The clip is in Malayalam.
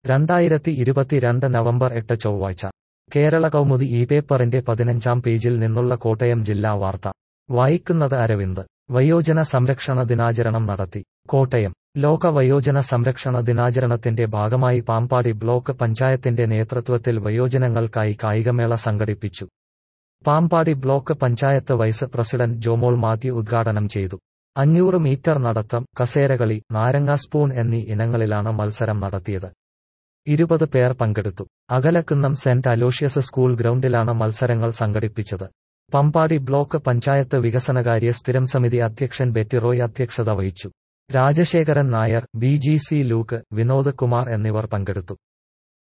രണ്ടായിരത്തി ഇരുപത്തിരണ്ട് നവംബർ എട്ട് ചൊവ്വാഴ്ച കേരള കൗമുദി ഈ പേപ്പറിന്റെ പതിനഞ്ചാം പേജിൽ നിന്നുള്ള കോട്ടയം ജില്ലാ വാർത്ത വായിക്കുന്നത് അരവിന്ദ് വയോജന സംരക്ഷണ ദിനാചരണം നടത്തി കോട്ടയം ലോക വയോജന സംരക്ഷണ ദിനാചരണത്തിന്റെ ഭാഗമായി പാമ്പാടി ബ്ലോക്ക് പഞ്ചായത്തിന്റെ നേതൃത്വത്തിൽ വയോജനങ്ങൾക്കായി കായികമേള സംഘടിപ്പിച്ചു Pampady block panchayat vice president Jomol Mathew ഉദ്ഘാടനം ചെയ്തു അഞ്ഞൂറ് മീറ്റർ നടത്തം കസേരകളി നാരങ്ങ സ്പൂൺ എന്നീ ഇനങ്ങളിലാണ് മത്സരം നടത്തിയത് ഇരുപത് പേർ പങ്കെടുത്തു അകലക്കുന്നം സെന്റ് അലോഷ്യസ് സ്കൂൾ ഗ്രൗണ്ടിലാണ് മത്സരങ്ങൾ സംഘടിപ്പിച്ചത് പമ്പാടി ബ്ലോക്ക് പഞ്ചായത്ത് വികസനകാര്യ സ്ഥിരം സമിതി അധ്യക്ഷൻ ബെറ്റി റോയ് അധ്യക്ഷത വഹിച്ചു Rajasekharan Nair B G C Luke Vinod Kumar എന്നിവർ പങ്കെടുത്തു